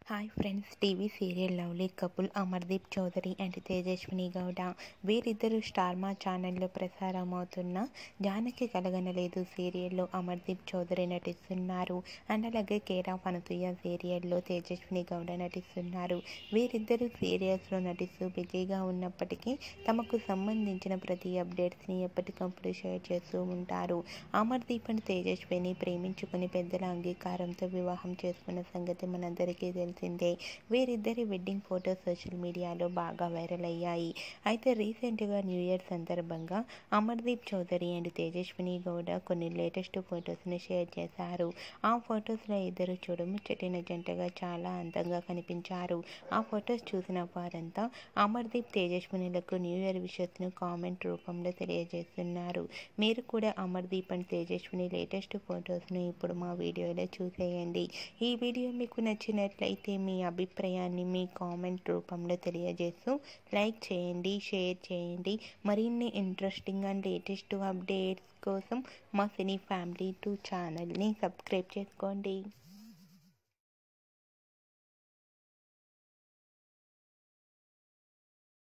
hi friends TV serial lovely couple Amardeep Chowdary and Tejaswini Gowda వీరిద్దరూ star మా ఛానల్లో ప్రసారం అవుతున్న జానకి కలగనలేదు సీరియల్లో అమర్దీప్ చౌదరి నటిస్తున్నారు అండ్ అలాగే కేరా పనతుయ్య సీరియల్లో తేజస్విని గౌడ నటిస్తున్నారు వీరిద్దరూ సీరియల్స్లో నటిస్తూ బిజీగా ఉన్నప్పటికీ తమకు సంబంధించిన ప్రతి అప్డేట్స్ని ఎప్పటికప్పుడు షేర్ చేస్తూ ఉంటారు అమర్దీప్ అండ్ తేజస్విని ప్రేమించుకుని పెద్దల అంగీకారంతో వివాహం చేసుకున్న సంగతి మనందరికీ తెలిసిందే వీరిద్దరి వెడ్డింగ్ ఫోటోస్ సోషల్ మీడియాలో బాగా వైరల్ అయ్యాయి అయితే రీసెంట్గా న్యూ ఇయర్ సందర్భంగా అమర్దీప్ చౌదరి అండ్ తేజస్విని గౌడ కొన్ని లేటెస్ట్ ఫొటోస్ని షేర్ చేశారు ఆ ఫొటోస్లో ఇద్దరు చూడముచ్చటిన జంటగా చాలా అందంగా కనిపించారు ఆ ఫొటోస్ చూసిన వారంతా అమర్దీప్ తేజస్వినులకు న్యూ ఇయర్ విషెస్ను కామెంట్ రూపంలో తెలియజేస్తున్నారు మీరు కూడా అమర్దీప్ అండ్ తేజస్విని లేటెస్ట్ ఫొటోస్ను ఇప్పుడు మా వీడియోలో చూసేయండి ఈ వీడియో మీకు నచ్చినట్లయితే మీ అభిప్రాయాన్ని మీ కామెంట్ రూపంలో తెలియజేస్తూ లైక్ చేయండి షేర్ చేయండి మరిన్ని ఇంట్రెస్టింగ్ అండ్ లేటెస్ట్ అప్డేట్స్ కోసం మా సినీ ఫ్యామిలీ టూ ఛానల్ని సబ్స్క్రైబ్ చేసుకోండి